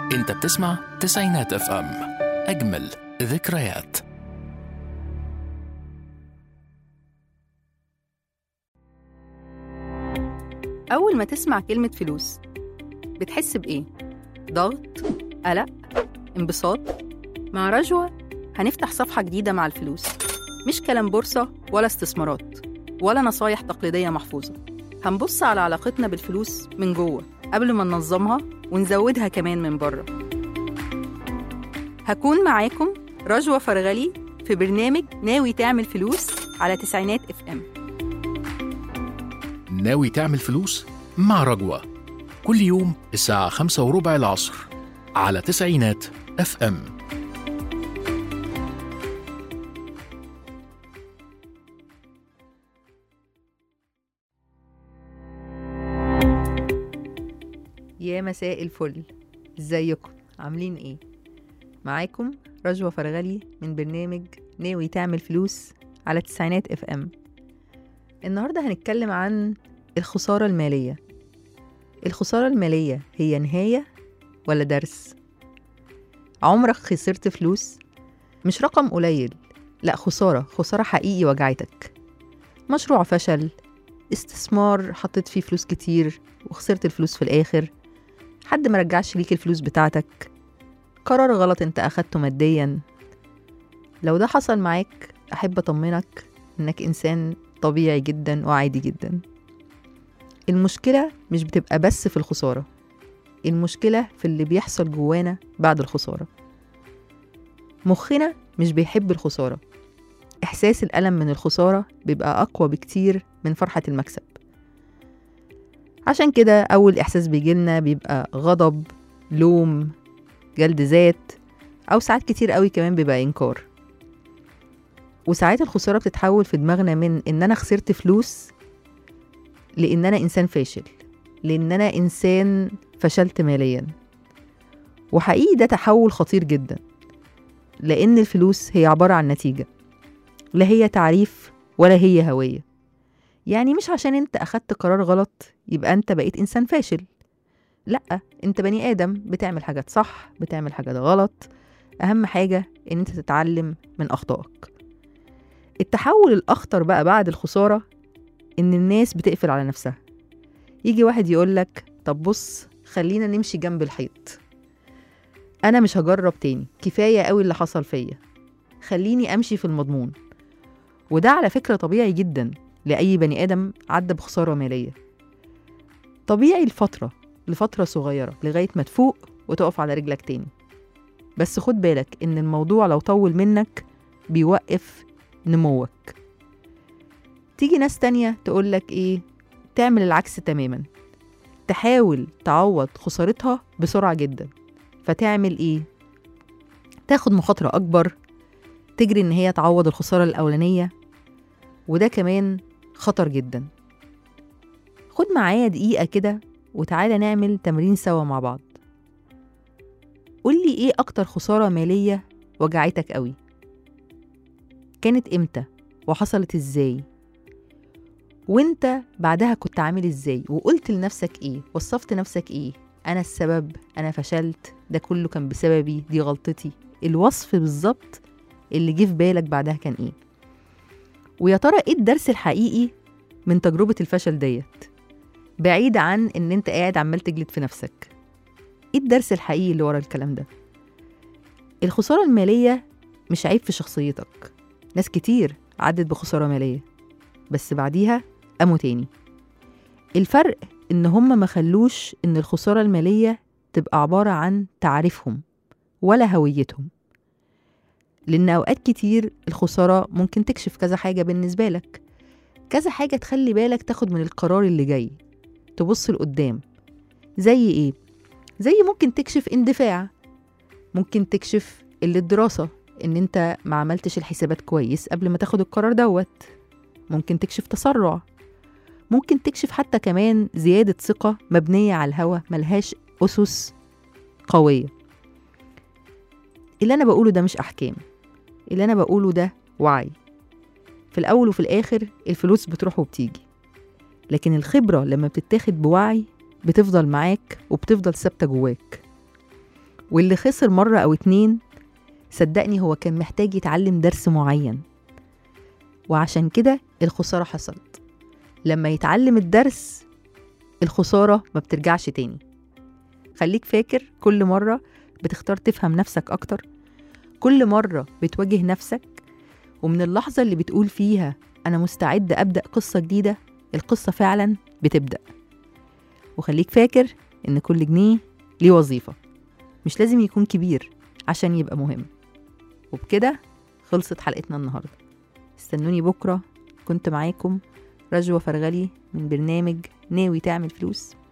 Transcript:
انت بتسمع تسعينات اف ام اجمل ذكريات أول ما تسمع كلمة فلوس بتحس بإيه؟ ضغط؟ قلق؟ انبساط؟ مع رجوة هنفتح صفحة جديدة مع الفلوس مش كلام بورصة ولا استثمارات ولا نصايح تقليدية محفوظة هنبص على علاقتنا بالفلوس من جوه قبل ما ننظمها ونزودها كمان من بره هكون معاكم رجوة فرغلي في برنامج ناوي تعمل فلوس على تسعينات اف ام ناوي تعمل فلوس مع رجوة كل يوم الساعة خمسة وربع العصر على تسعينات اف ام يا مساء الفل ازيكم عاملين ايه معاكم رجوة فرغلي من برنامج ناوي تعمل فلوس على تسعينات اف ام النهارده هنتكلم عن الخسارة المالية الخسارة المالية هي نهاية ولا درس عمرك خسرت فلوس مش رقم قليل لا خسارة خسارة حقيقي وجعتك مشروع فشل استثمار حطيت فيه فلوس كتير وخسرت الفلوس في الآخر حد ما رجعش ليك الفلوس بتاعتك قرار غلط انت أخدته ماديا لو ده حصل معاك أحب أطمنك إنك إنسان طبيعي جدا وعادي جدا المشكلة مش بتبقى بس في الخسارة المشكلة في اللي بيحصل جوانا بعد الخسارة مخنا مش بيحب الخسارة إحساس الألم من الخسارة بيبقى أقوى بكتير من فرحة المكسب عشان كده أول إحساس بيجيلنا بيبقى غضب لوم جلد ذات أو ساعات كتير قوي كمان بيبقى إنكار وساعات الخسارة بتتحول في دماغنا من إن أنا خسرت فلوس لإن أنا إنسان فاشل لإن أنا إنسان فشلت ماليا وحقيقي ده تحول خطير جدا لأن الفلوس هي عبارة عن نتيجة لا هي تعريف ولا هي هوية يعني مش عشان انت أخدت قرار غلط يبقى انت بقيت إنسان فاشل لأ انت بني آدم بتعمل حاجات صح بتعمل حاجات غلط أهم حاجة إن انت تتعلم من أخطائك التحول الأخطر بقى بعد الخسارة إن الناس بتقفل على نفسها يجي واحد يقولك طب بص خلينا نمشي جنب الحيط أنا مش هجرب تاني كفاية قوي اللي حصل فيا خليني أمشي في المضمون وده على فكرة طبيعي جدا لأي بني آدم عدى بخسارة مالية طبيعي لفترة لفترة صغيرة لغاية ما تفوق وتقف على رجلك تاني بس خد بالك إن الموضوع لو طول منك بيوقف نموك تيجي ناس تانية تقولك إيه تعمل العكس تماما تحاول تعوض خسارتها بسرعة جدا فتعمل إيه تاخد مخاطرة أكبر تجري إن هي تعوض الخسارة الأولانية وده كمان خطر جدا خد معايا دقيقة كده وتعالى نعمل تمرين سوا مع بعض قولي إيه أكتر خسارة مالية وجعتك قوي كانت إمتى وحصلت إزاي وانت بعدها كنت عامل ازاي وقلت لنفسك ايه وصفت نفسك ايه انا السبب انا فشلت ده كله كان بسببي دي غلطتي الوصف بالظبط اللي جه في بالك بعدها كان ايه ويا ترى ايه الدرس الحقيقي من تجربة الفشل ديت بعيد عن ان انت قاعد عمال تجلد في نفسك ايه الدرس الحقيقي اللي ورا الكلام ده الخسارة المالية مش عيب في شخصيتك ناس كتير عدت بخسارة مالية بس بعديها قاموا تاني الفرق إن هم ما خلوش إن الخسارة المالية تبقى عبارة عن تعريفهم ولا هويتهم لأن أوقات كتير الخسارة ممكن تكشف كذا حاجة بالنسبة لك كذا حاجة تخلي بالك تاخد من القرار اللي جاي تبص لقدام زي إيه؟ زي ممكن تكشف اندفاع ممكن تكشف قلة دراسة إن أنت ما عملتش الحسابات كويس قبل ما تاخد القرار دوت ممكن تكشف تسرع ممكن تكشف حتى كمان زيادة ثقة مبنية على الهوى ملهاش أسس قوية اللي أنا بقوله ده مش أحكام اللي أنا بقوله ده وعي في الأول وفي الآخر الفلوس بتروح وبتيجي لكن الخبرة لما بتتاخد بوعي بتفضل معاك وبتفضل ثابتة جواك واللي خسر مرة أو اتنين صدقني هو كان محتاج يتعلم درس معين وعشان كده الخسارة حصلت لما يتعلم الدرس الخسارة ما بترجعش تاني خليك فاكر كل مرة بتختار تفهم نفسك أكتر كل مرة بتواجه نفسك ومن اللحظة اللي بتقول فيها أنا مستعد أبدأ قصة جديدة القصة فعلا بتبدأ وخليك فاكر إن كل جنيه ليه وظيفة مش لازم يكون كبير عشان يبقى مهم وبكده خلصت حلقتنا النهاردة استنوني بكرة كنت معاكم رجوة فرغلي من برنامج ناوي تعمل فلوس